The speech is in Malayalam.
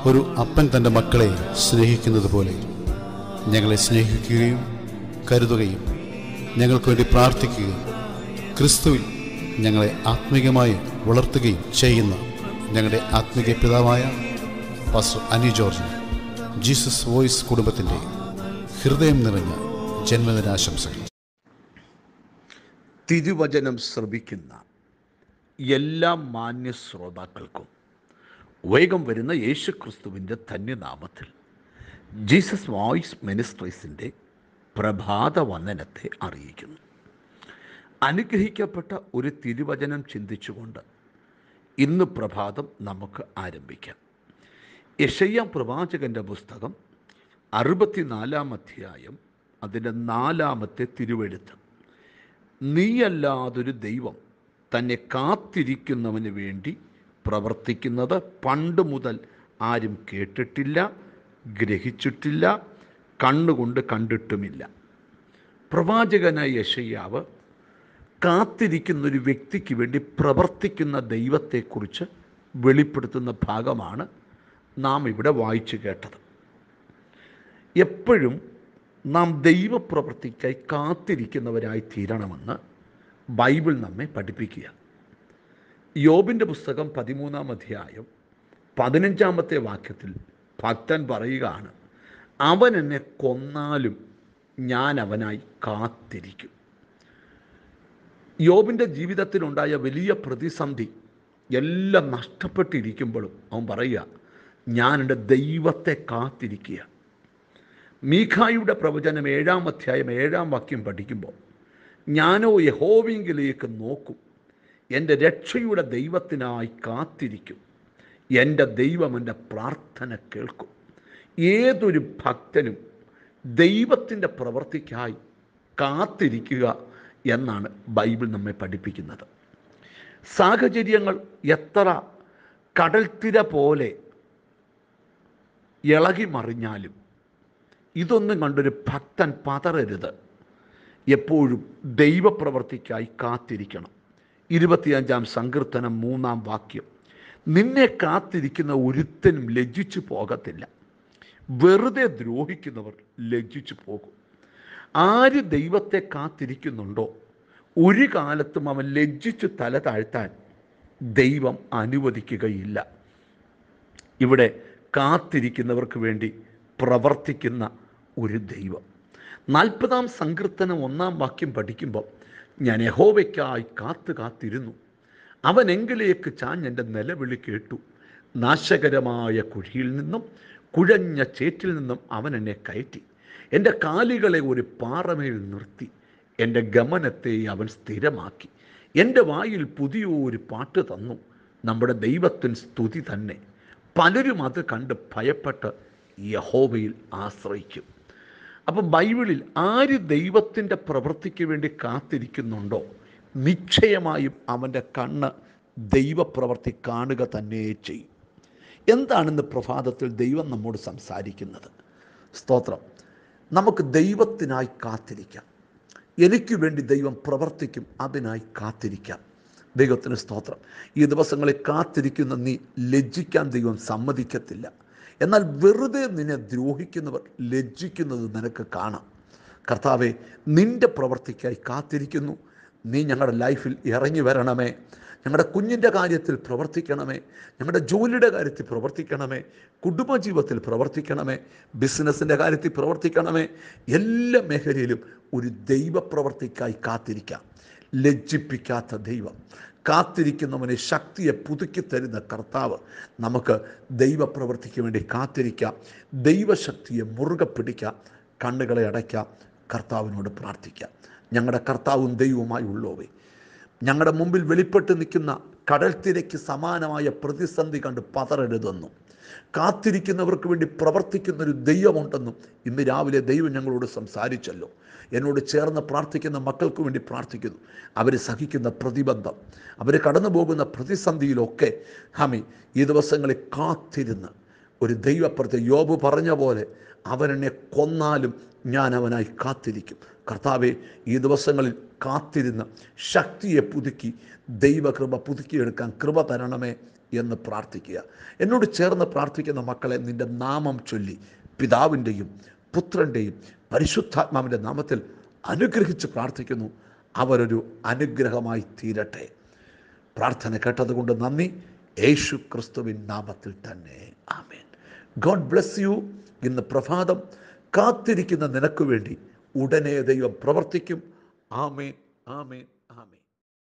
ഒരു അപ്പൻ തൻ്റെ മക്കളെ സ്നേഹിക്കുന്നത് പോലെ ഞങ്ങളെ സ്നേഹിക്കുകയും കരുതുകയും ഞങ്ങൾക്ക് വേണ്ടി പ്രാർത്ഥിക്കുകയും ക്രിസ്തുവിൽ ഞങ്ങളെ ആത്മീകമായി വളർത്തുകയും ചെയ്യുന്ന ഞങ്ങളുടെ ആത്മീക പിതാവായ പാസ്റ്റർ അനി ജോർജിന് ജീസസ് വോയിസ് കുടുംബത്തിൻ്റെ ഹൃദയം നിറഞ്ഞ ജന്മദിനാശംസകൾ തിരുവചനം ശ്രവിക്കുന്ന എല്ലാ മാന്യ ശ്രോതാക്കൾക്കും വേഗം വരുന്ന യേശുക്രിസ്തുവിൻ്റെ ധന്യനാമത്തിൽ ജീസസ് വോയിസ് മിനിസ്ട്രീസിൻ്റെ പ്രഭാത വന്ദനത്തെ അറിയിക്കുന്നു അനുഗ്രഹിക്കപ്പെട്ട ഒരു തിരുവചനം ചിന്തിച്ചുകൊണ്ട് ഇന്ന് പ്രഭാതം നമുക്ക് ആരംഭിക്കാം യഷയ്യ പ്രവാചകൻ്റെ പുസ്തകം അറുപത്തിനാലാം അധ്യായം അതിൻ്റെ നാലാമത്തെ തിരുവെഴുത്ത് നീയല്ലാതൊരു ദൈവം തന്നെ കാത്തിരിക്കുന്നവന് വേണ്ടി പ്രവർത്തിക്കുന്നത് പണ്ട് മുതൽ ആരും കേട്ടിട്ടില്ല ഗ്രഹിച്ചിട്ടില്ല കണ്ണുകൊണ്ട് കണ്ടിട്ടുമില്ല പ്രവാചകനായ യശയ്യാവ് കാത്തിരിക്കുന്ന ഒരു വ്യക്തിക്ക് വേണ്ടി പ്രവർത്തിക്കുന്ന ദൈവത്തെക്കുറിച്ച് വെളിപ്പെടുത്തുന്ന ഭാഗമാണ് നാം ഇവിടെ വായിച്ചു കേട്ടത് എപ്പോഴും നാം ദൈവപ്രവൃത്തിക്കായി കാത്തിരിക്കുന്നവരായി തീരണമെന്ന് ബൈബിൾ നമ്മെ പഠിപ്പിക്കുക യോബിൻ്റെ പുസ്തകം പതിമൂന്നാം അധ്യായം പതിനഞ്ചാമത്തെ വാക്യത്തിൽ ഭക്തൻ പറയുകയാണ് അവൻ എന്നെ കൊന്നാലും ഞാൻ അവനായി കാത്തിരിക്കും യോബിൻ്റെ ജീവിതത്തിലുണ്ടായ വലിയ പ്രതിസന്ധി എല്ലാം നഷ്ടപ്പെട്ടിരിക്കുമ്പോഴും അവൻ പറയുക ഞാൻ എൻ്റെ ദൈവത്തെ കാത്തിരിക്കുക മീഖായുടെ പ്രവചനം ഏഴാം അധ്യായം ഏഴാം വാക്യം പഠിക്കുമ്പോൾ ഞാനോ യഹോവിങ്കിലേക്ക് നോക്കും എൻ്റെ രക്ഷയുടെ ദൈവത്തിനായി കാത്തിരിക്കും എൻ്റെ ദൈവം എൻ്റെ പ്രാർത്ഥന കേൾക്കും ഏതൊരു ഭക്തനും ദൈവത്തിൻ്റെ പ്രവൃത്തിക്കായി കാത്തിരിക്കുക എന്നാണ് ബൈബിൾ നമ്മെ പഠിപ്പിക്കുന്നത് സാഹചര്യങ്ങൾ എത്ര കടൽത്തിര പോലെ ഇളകി മറിഞ്ഞാലും ഇതൊന്നും കണ്ടൊരു ഭക്തൻ പതറരുത് എപ്പോഴും ദൈവപ്രവർത്തിക്കായി കാത്തിരിക്കണം ഇരുപത്തിയഞ്ചാം സങ്കീർത്തനം മൂന്നാം വാക്യം നിന്നെ കാത്തിരിക്കുന്ന ഒരുത്തനും ലജ്ജിച്ചു പോകത്തില്ല വെറുതെ ദ്രോഹിക്കുന്നവർ ലജ്ജിച്ചു പോകും ആര് ദൈവത്തെ കാത്തിരിക്കുന്നുണ്ടോ ഒരു കാലത്തും അവൻ ലജ്ജിച്ചു തല താഴ്ത്താൻ ദൈവം അനുവദിക്കുകയില്ല ഇവിടെ കാത്തിരിക്കുന്നവർക്ക് വേണ്ടി പ്രവർത്തിക്കുന്ന ഒരു ദൈവം നാൽപ്പതാം സങ്കീർത്തനം ഒന്നാം വാക്യം പഠിക്കുമ്പോൾ ഞാൻ യഹോവയ്ക്കായി കാത്തു കാത്തിരുന്നു അവൻ എങ്കിലേക്ക് ചാഞ്ഞെൻ്റെ നിലവിളി കേട്ടു നാശകരമായ കുഴിയിൽ നിന്നും കുഴഞ്ഞ ചേറ്റിൽ നിന്നും അവൻ എന്നെ കയറ്റി എൻ്റെ കാലുകളെ ഒരു പാറമേൽ നിർത്തി എൻ്റെ ഗമനത്തെ അവൻ സ്ഥിരമാക്കി എൻ്റെ വായിൽ പുതിയൊരു പാട്ട് തന്നു നമ്മുടെ ദൈവത്തിന് സ്തുതി തന്നെ പലരും അത് കണ്ട് ഭയപ്പെട്ട് യഹോവയിൽ ആശ്രയിക്കും അപ്പം ബൈബിളിൽ ആര് ദൈവത്തിൻ്റെ പ്രവൃത്തിക്ക് വേണ്ടി കാത്തിരിക്കുന്നുണ്ടോ നിശ്ചയമായും അവൻ്റെ കണ്ണ് ദൈവപ്രവൃത്തി കാണുക തന്നെ ചെയ്യും എന്താണിന്ന് പ്രഭാതത്തിൽ ദൈവം നമ്മോട് സംസാരിക്കുന്നത് സ്തോത്രം നമുക്ക് ദൈവത്തിനായി കാത്തിരിക്കാം എനിക്ക് വേണ്ടി ദൈവം പ്രവർത്തിക്കും അതിനായി കാത്തിരിക്കാം ദൈവത്തിന് സ്തോത്രം ഈ ദിവസങ്ങളിൽ കാത്തിരിക്കുന്ന നീ ലജ്ജിക്കാൻ ദൈവം സമ്മതിക്കത്തില്ല എന്നാൽ വെറുതെ നിന്നെ ദ്രോഹിക്കുന്നവർ ലജ്ജിക്കുന്നത് നിനക്ക് കാണാം കർത്താവെ നിൻ്റെ പ്രവർത്തിക്കായി കാത്തിരിക്കുന്നു നീ ഞങ്ങളുടെ ലൈഫിൽ ഇറങ്ങി വരണമേ ഞങ്ങളുടെ കുഞ്ഞിൻ്റെ കാര്യത്തിൽ പ്രവർത്തിക്കണമേ ഞങ്ങളുടെ ജോലിയുടെ കാര്യത്തിൽ പ്രവർത്തിക്കണമേ കുടുംബജീവിതത്തിൽ പ്രവർത്തിക്കണമേ ബിസിനസ്സിൻ്റെ കാര്യത്തിൽ പ്രവർത്തിക്കണമേ എല്ലാ മേഖലയിലും ഒരു ദൈവപ്രവർത്തിക്കായി കാത്തിരിക്കാം ലജ്ജിപ്പിക്കാത്ത ദൈവം കാത്തിരിക്കുന്നവനെ ശക്തിയെ പുതുക്കി തരുന്ന കർത്താവ് നമുക്ക് ദൈവപ്രവൃത്തിക്ക് വേണ്ടി കാത്തിരിക്കാം ദൈവശക്തിയെ മുറുകെ പിടിക്കാം കണ്ണുകളെ അടയ്ക്കാം കർത്താവിനോട് പ്രാർത്ഥിക്കാം ഞങ്ങളുടെ കർത്താവും ദൈവവുമായി ഉള്ളോവേ ഞങ്ങളുടെ മുമ്പിൽ വെളിപ്പെട്ട് നിൽക്കുന്ന കടൽത്തിരയ്ക്ക് സമാനമായ പ്രതിസന്ധി കണ്ട് പതറരുതെന്നും കാത്തിരിക്കുന്നവർക്ക് വേണ്ടി പ്രവർത്തിക്കുന്ന ഒരു ദൈവമുണ്ടെന്നും ഇന്ന് രാവിലെ ദൈവം ഞങ്ങളോട് സംസാരിച്ചല്ലോ എന്നോട് ചേർന്ന് പ്രാർത്ഥിക്കുന്ന മക്കൾക്ക് വേണ്ടി പ്രാർത്ഥിക്കുന്നു അവർ സഹിക്കുന്ന പ്രതിബന്ധം അവർ കടന്നു പോകുന്ന പ്രതിസന്ധിയിലൊക്കെ ഹമി ഈ ദിവസങ്ങളിൽ കാത്തിരുന്ന് ഒരു ദൈവപ്രതി യോബ് പറഞ്ഞ പോലെ അവനെന്നെ കൊന്നാലും ഞാൻ അവനായി കാത്തിരിക്കും കർത്താവെ ഈ ദിവസങ്ങളിൽ കാത്തിരുന്ന് ശക്തിയെ പുതുക്കി ദൈവകൃപ പുതുക്കിയെടുക്കാൻ കൃപ തരണമേ എന്ന് പ്രാർത്ഥിക്കുക എന്നോട് ചേർന്ന് പ്രാർത്ഥിക്കുന്ന മക്കളെ നിൻ്റെ നാമം ചൊല്ലി പിതാവിൻ്റെയും പുത്രൻ്റെയും പരിശുദ്ധാത്മാവിൻ്റെ നാമത്തിൽ അനുഗ്രഹിച്ച് പ്രാർത്ഥിക്കുന്നു അവരൊരു അനുഗ്രഹമായി തീരട്ടെ പ്രാർത്ഥന കേട്ടതുകൊണ്ട് നന്ദി യേശു ക്രിസ്തുവിൻ നാമത്തിൽ തന്നെ ആമേൻ ഗോഡ് ബ്ലെസ് യു ഇന്ന് പ്രഭാതം കാത്തിരിക്കുന്ന നിനക്ക് വേണ്ടി ഉടനെ ദൈവം പ്രവർത്തിക്കും ആമേൻ ആമേൻ